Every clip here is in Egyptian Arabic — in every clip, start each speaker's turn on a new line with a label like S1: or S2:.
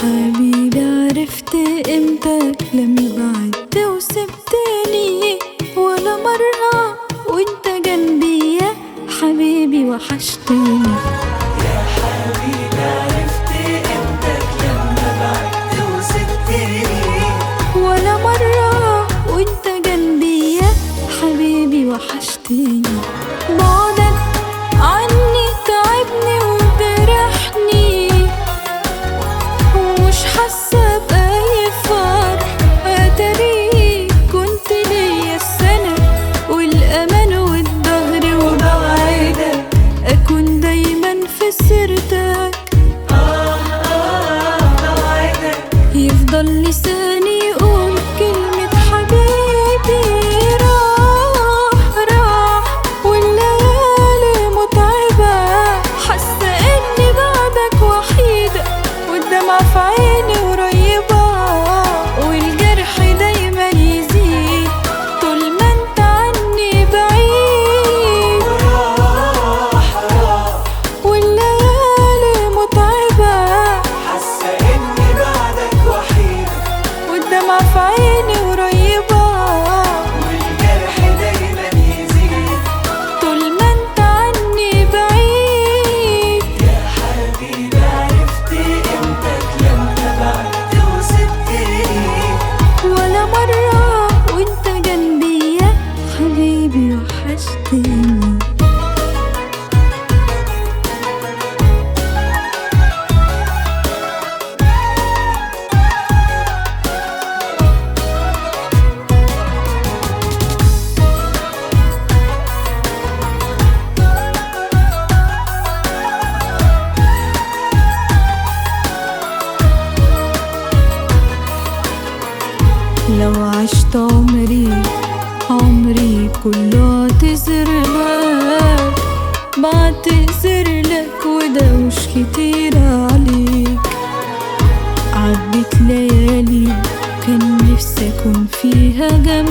S1: حبيبي عرفت قيمتك لما بعدت وسبتني ولا مرة وانت جنبي يا حبيبي وحشتني
S2: يا حبيبي عرفت قيمتك لما بعدت وسبتني
S1: ولا مرة وانت جنبي يا حبيبي وحشتني بعدك عني تعبني وجرحني ومش حاسة بأي فرح أتاري كنت ليا السنة والأمان والظهر وبوعدك أكون دايما في سيرتك
S2: آه آه بوعدك
S1: يفضل لساني يقول كلمة حبيبي راح راح والليالي متعبة حاسة إني بعدك وحيدة والدمع في عيني قريبة والجرح دايما يزيد طول ما انت عني بعيد
S2: راح راح
S1: والليالي متعبة
S2: حاسة إني بعدك وحيدة
S1: والدمع في عيني قريبة
S2: والجرح دايما يزيد
S1: طول ما انت عني بعيد
S2: يا حبيبي عرفت قيمتك لما بعدت وسبتني
S1: ولا مرة وانت جنبي يا حبيبي وحشتني لو عشت عمري عمري كله اعتذر لك بعتذر لك وده مش كتير عليك عدت ليالي كان نفسي اكون فيها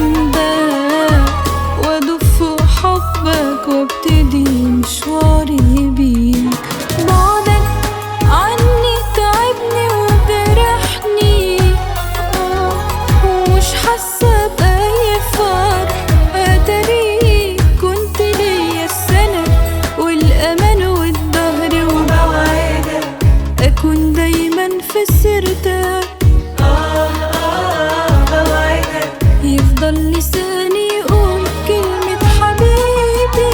S1: جنبك وادوب في حبك وابتدي مشواري بيك بعدك عني تعبني وجرحني آه، ومش حاسه باي فرح اتاري كنت ليا السنه والامان والظهر
S2: وبوعدك
S1: اكون دايما في سيرتك
S2: آه آه بوعدك
S1: يفضل لساني يقول كلمة حبيبي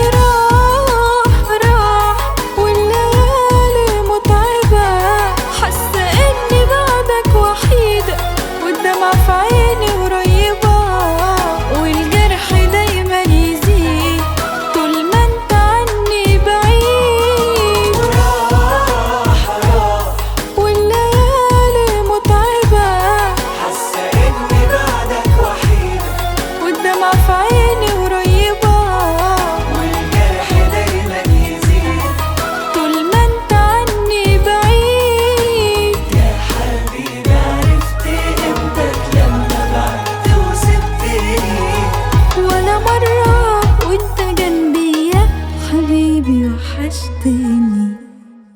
S1: راح راح والليالي متعبة حاسة إني بعدك وحيدة والدمع في عيني قريبة والجرح دايما يزيد طول ما انت عني بعيد
S2: راح راح
S1: والليالي متعبة
S2: حاسة إني بعدك وحيدة
S1: والدمع في عيني قريبة
S2: والجرح دايما يزيد
S1: طول ما انت عني بعيد
S2: يا حبيبي عرفت قيمتك لما بعدت وسبتني
S1: ولا مرة وانت جنبي يا حبيبي وحشتني